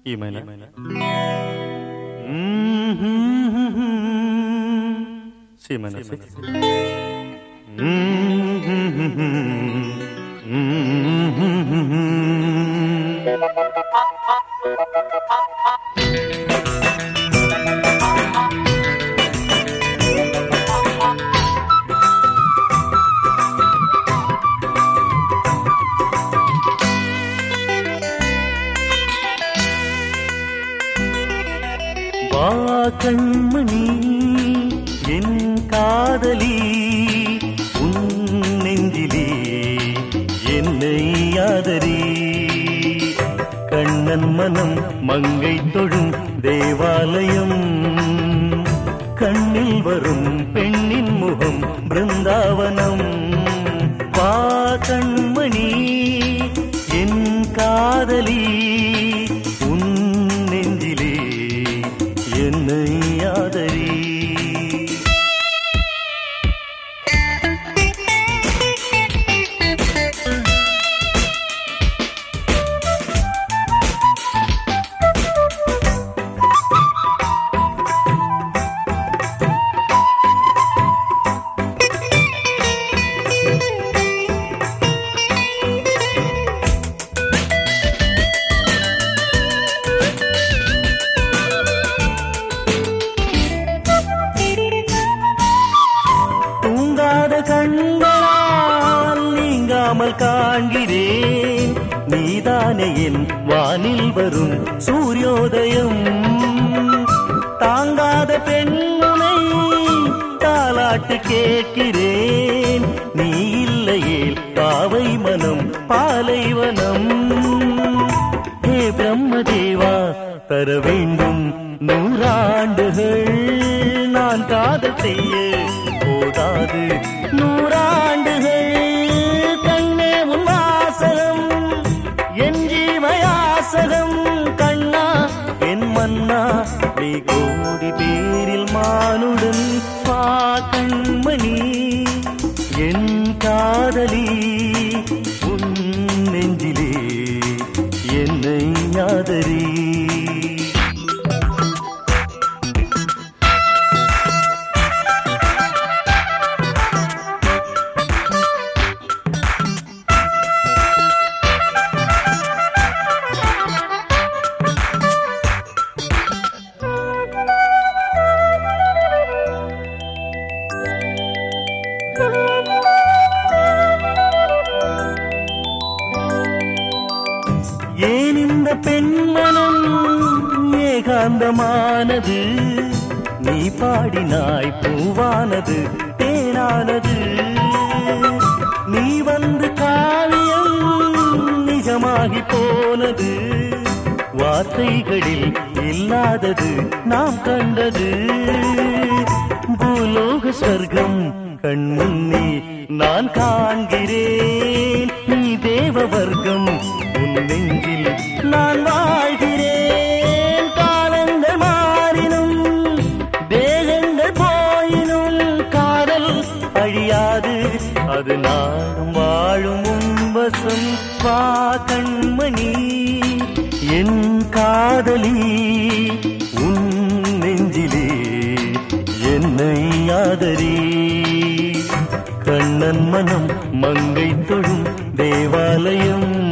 E minor. C minor six. வா கண்மணி என் காதலி உன் நெஞ்சிலே என்னை ஆதரி கண்ணன் மனம் மங்கை தொழும் தேவாலயம் கண்ணில் வரும் பெண்ணின் முகம் பிருந்தாவனம் வா கண்மணி என் காதலி உன் நெஞ்சிலே என்னை ஆதரி தூங்காத கண்களால் நீங்காமல் காண்கிறேன் நீதானே என் வானில் வரும் சூரியோதயம் தாங்காத பெண்முனை தாலாட்டு கேட்கிறேன் நீ இல்லையே பாவை மனம் பாலைவனம் ஹே பிரம்மதேவா தர வேண்டும் நூறாண்டுகள் நான் காதல் செய்ய போதாது நூறாண்டுகள் கண்ணே உன் வாசகம் என் ஜீவயாசகம் கண்ணா என் மன்னா நீ கோடி பேரில் மானுடன் பா கண்மணி என் காதலி உன் நெஞ்சிலே என்னை ஆதரி ஏன் இந்த பெண்மனம் ஏகாந்தமானது நீ பாடினாய் பூவானது தேனானது நீ வந்து காவியம் நிஜமாகி போனது வார்த்தைகளில் இல்லாதது நாம் கண்டது பூலோக ஸ்வர்க்கம் கண்முன்னே நான் காண்கிறேன் நீ தேவ வர்க்கம் உன் நெஞ்சில் நான் வாழ்கிறேன் காலங்கள் மாறினும் தேகங்கள் போயினும் காதல் அழியாது அது நாடும் வாழும் உன்வசம் வா கண்மணி என் காதலி உன் நெஞ்சிலே என்னை ஆதரி கண்ணன் மனம் மங்கை தொழும் தேவாலயம்